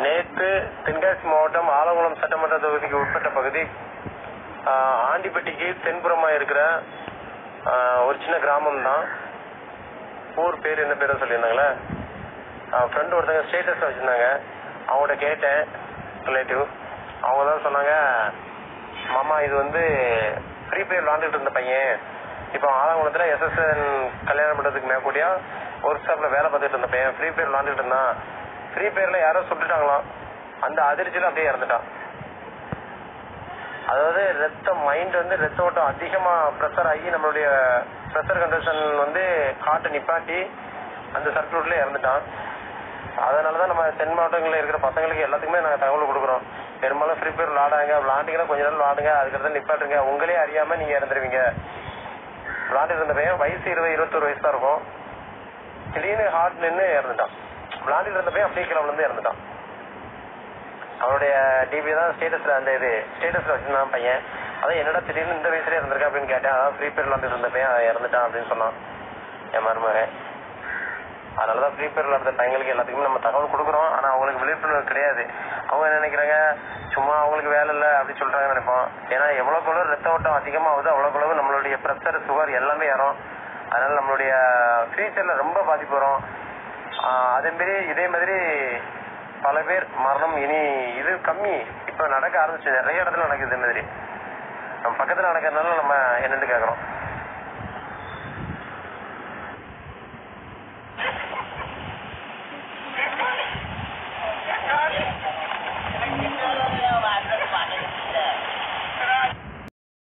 நேற்று தென்காசி மாவட்டம் ஆலங்குளம் சட்டமன்ற தொகுதிக்கு உட்பட்ட பகுதி ஆஹ், ஆண்டிப்பட்டிக்கு தென்புறமா இருக்கிற ஆஹ், ஒரு சின்ன கிராமம் தான் ஊர் பேர் என்ன பேரும் சொல்லியிருந்தாங்களே ஃப்ரெண்டு ஒருத்தங்க ஸ்டேட்டஸ் வச்சிருந்தாங்க அவங்கள்ட்ட கேட்டேன் ரிலேட்டிவ் அவங்க தான் சொன்னாங்க மாமா இது வந்து ஃப்ரீ ஃபயர் விளாண்டுட்டு இருந்த பையன் இப்போ ஆலங்குளத்துல எஸ்எஸ்என் கல்யாணம் பண்றதுக்கு மேற்கூடியா ஒர்க் ஷாப்ல வேலை பார்த்துட்டு இருந்த பையன் ஃப்ரீ ஃபயர் விளாண்டுட்டு இருந்தான் ஃப்ரீ ஃபயர்ல யாரோ சுட்டுட்டாங்களாம் அந்த அதிர்ச்சியில அப்படியே இறந்துட்டான் அதாவது ரத்த மைண்ட் வந்து ரத்த ஓட்டம் அதிகமா ப்ரெஷர் ஆகி நம்மளுடைய ப்ரெஷர் கண்டிஷன் வந்து ஹார்ட்டை நிப்பாட்டி அந்த சர்க்கியூட்ல இறந்துட்டான் அதனாலதான் நம்ம தென் மாவட்டங்களில் இருக்கிற பசங்களுக்கு எல்லாத்துக்குமே நாங்கள் தகவல் கொடுக்குறோம் பெரும்பாலும் ஃப்ரீ ஃபயர் விளாடாங்க விளாண்டிங்கன்னா கொஞ்ச நேரம் விளாடுங்க அதுக்கடுத்து நிப்பாட்டுங்க உங்களே அறியாம நீங்க இறந்துருவீங்க விளாண்டுட்டு இருந்த பையன் வயசு இருபது இருபத்தொரு வயசு தான் இருக்கும் திடீர்னு ஹார்ட் நின்று இறந்துட்டான் விளாண்டுட்டு இருந்த பையன் அப்படியே கீழே விழுந்து இறந்துட்டான் அவனுடைய டிபி தான் ஸ்டேட்டஸ்ல அந்த இது ஸ்டேட்டஸ்ல வச்சிருந்தான் பையன் அதான் என்னடா திடீர்னு இந்த வயசுல இருந்திருக்கா அப்படின்னு கேட்டேன் அதான் ஃப்ரீ ஃபயர் விளாண்டுட்டு இருந்த பையன் அவன் இறந்துட்டான் அப்படின்னு சொன்னான் என் மருமகன் அதனாலதான் ஃப்ரீ ஃபயர் விளாடுற பையங்களுக்கு எல்லாத்துக்குமே நம்ம தகவல் கொடுக்குறோம் ஆனா அவங்களுக்கு விழிப்புணர்வு கிடையாது அவங்க என்ன நினைக்கிறாங்க சும்மா அவங்களுக்கு வேலை இல்லை அப்படி சொல்றாங்கன்னு நினைப்போம் ஏன்னா எவ்வளவுக்கு எவ்வளவு ரத்த ஓட்டம் அதிகமாகுது அவ்வளவுக்கு எவ்வளவு நம்மளுடைய ப்ரெஷர் சுகர் எல்லாமே ஏறும் அதனால நம்மளுடைய ஃபியூச்சர்ல ரொம்ப பாதிப்பு வரும் ஆஹ் அதே மாதிரி இதே மாதிரி பல பேர் மரணம் இனி இது கம்மி இப்ப நடக்க ஆரம்பிச்சு நிறைய இடத்துல நடக்குது இதே மாதிரி நம்ம பக்கத்துல நடக்கிறதுனால நம்ம என்னன்னு கேக்குறோம்